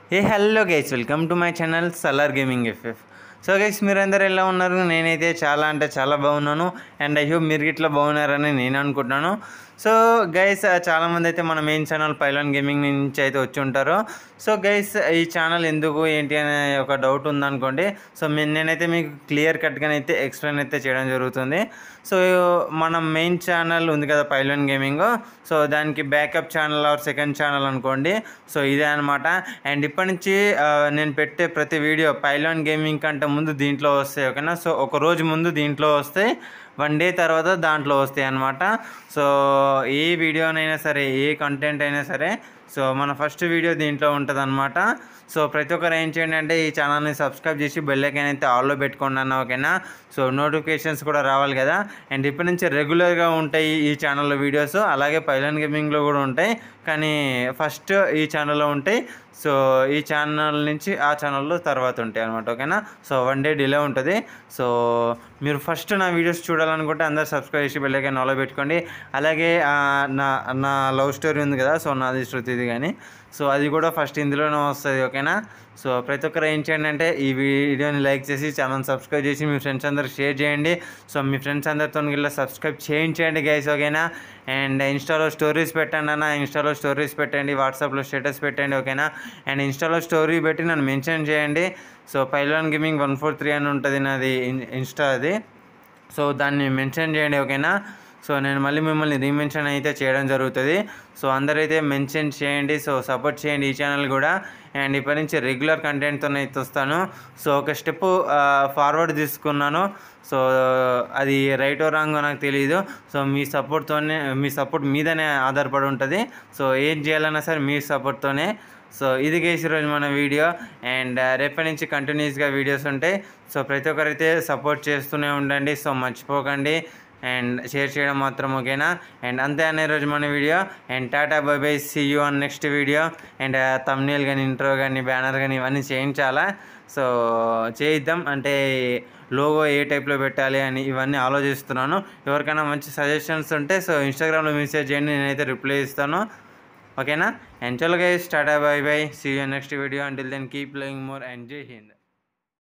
A hello guys welcome to my channel Salaar gaming FF so guys మీరందరూ ఎలా ఉన్నారు నేనైతే చాలా అంటే చాలా బాగున్నాను అండ్ ఐ హోప్ మీరు ఇట్లా బాగున్నారని నేను అనుకుంటున్నాను సో గైస్ చాలామంది అయితే మన మెయిన్ ఛానల్ పైలాన్ గేమింగ్ నుంచి అయితే వచ్చి ఉంటారు సో గైస్ ఈ ఛానల్ ఎందుకు ఏంటి అనే ఒక డౌట్ ఉందనుకోండి సో మీ- నేనైతే మీకు క్లియర్ కట్గా అయితే ఎక్స్ప్లెయిన్ అయితే చేయడం జరుగుతుంది సో మన మెయిన్ ఛానల్ ఉంది కదా పైలాన్ గేమింగ్ సో దానికి backup channel or second channel అనుకోండి సో ఇదే అనమాట అండ్ ఇప్పటి నుంచి ఆ, నేను పెట్టే ప్రతి వీడియో పైలాన్ గేమింగ్ కంటే ముందు దీంట్లో వస్తాయి ఓకేనా సో ఒక రోజు ముందు దీంట్లో వస్తాయి వన్ డే తర్వాత దాంట్లో వస్తాయి అనమాట సో ఏ వీడియోనైనా సరే ఏ కంటెంట్ అయినా సరే సో మన ఫస్ట్ వీడియో దీంట్లో ఉంటుంది అనమాట సో ప్రతి ఒక్కరు ఏం చేయండి అంటే ఈ ఛానల్ని సబ్స్క్రైబ్ చేసి బెల్ ఐకాన్ అయితే ఆల్లో పెట్టుకోండి అన్న ఓకేనా సో నోటిఫికేషన్స్ కూడా రావాలి కదా అండ్ ఇప్పటి నుంచి రెగ్యులర్గా ఉంటాయి ఈ ఛానల్లో వీడియోస్ అలాగే పైలాన్ గేమింగ్లో కూడా ఉంటాయి కానీ ఫస్ట్ ఈ ఛానల్లో ఉంటాయి సో ఈ ఛానల్ నుంచి ఆ ఛానల్లో తర్వాత ఉంటాయి అనమాట ఓకేనా సో వన్ డే డిలే ఉంటుంది సో మీరు ఫస్ట్ నా వీడియోస్ చూడాలనుకుంటే అందరు సబ్స్క్రైబ్ చేసి బెల్లైకన్ ఆలో పెట్టుకోండి అలాగే ఆ, నా నా లవ్ స్టోరీ ఉంది కదా సో నాది శృతిది కానీ సో అది కూడా ఫస్ట్ ఇందులోనే వస్తుంది ఓకేనా సో ప్రతి ఒక్కరు ఏం చేయండి అంటే ఈ వీడియోని లైక్ చేసి ఛానల్ సబ్స్క్రైబ్ చేసి మీ ఫ్రెండ్స్ అందరికి షేర్ చేయండి సో మీ ఫ్రెండ్స్ అందరితో ఇలా సబ్స్క్రైబ్ చేయించండి గైస్ ఓకేనా అండ్ ఇన్స్టాలో స్టోరీస్ పెట్టండి అన్న ఇన్స్టాలో స్టోరీస్ పెట్టండి వాట్సాప్లో స్టేటస్ పెట్టండి ఓకేనా అండ్ ఇన్స్టాలో స్టోరీ పెట్టి నన్ను మెన్షన్ చేయండి so Pylon gaming one four three అని ఉంటుంది నాది ఇన్- ఇన్స్టా అది సో దాన్ని మెన్షన్ చేయండి ఓకేనా సో నేను మళ్ళీ మిమ్మల్ని రీమెన్షన్ అయితే చేయడం జరుగుతుంది సో అందరైతే మెన్షన్ చేయండి సో సపోర్ట్ చేయండి ఈ ఛానల్ కూడా అండ్ ఇప్పటి నుంచి రెగ్యులర్ కంటెంట్తో అయితే వస్తాను సో ఒక స్టెప్ ఫార్వర్డ్ తీసుకున్నాను సో అది రైట్ రాంగ్ నాకు తెలియదు సో మీ సపోర్ట్తోనే మీ సపోర్ట్ మీదనే ఆధారపడి ఉంటుంది సో ఏం చేయాలన్నా సరే మీ సపోర్ట్తోనే సో ఇది గేసి రోజు మన వీడియో అండ్ రేపటి నుంచి కంటిన్యూస్గా వీడియోస్ ఉంటాయి సో ప్రతి ఒక్కరైతే సపోర్ట్ చేస్తూనే ఉండండి సో మర్చిపోకండి అండ్ షేర్ చేయడం మాత్రం ఓకేనా అండ్ అంతే అనే రోజు మన video and tata bye bye see you on next video and thumbnail కానీ ఇంట్రో కానీ బ్యానర్ కానీ ఇవన్నీ చేయించాలా సో చేయిద్దాం అంటే లోగో ఏ టైప్లో పెట్టాలి అని ఇవన్నీ ఆలోచిస్తున్నాను ఎవరికైనా మంచి సజెషన్స్ ఉంటే సో ఇన్స్టాగ్రామ్లో మెసేజ్ చేయండి నేనైతే రిప్లై ఇస్తాను ఓకేనా అండ్ చలో guys tata bye bye see you next video until then keep playing more and Jai Hind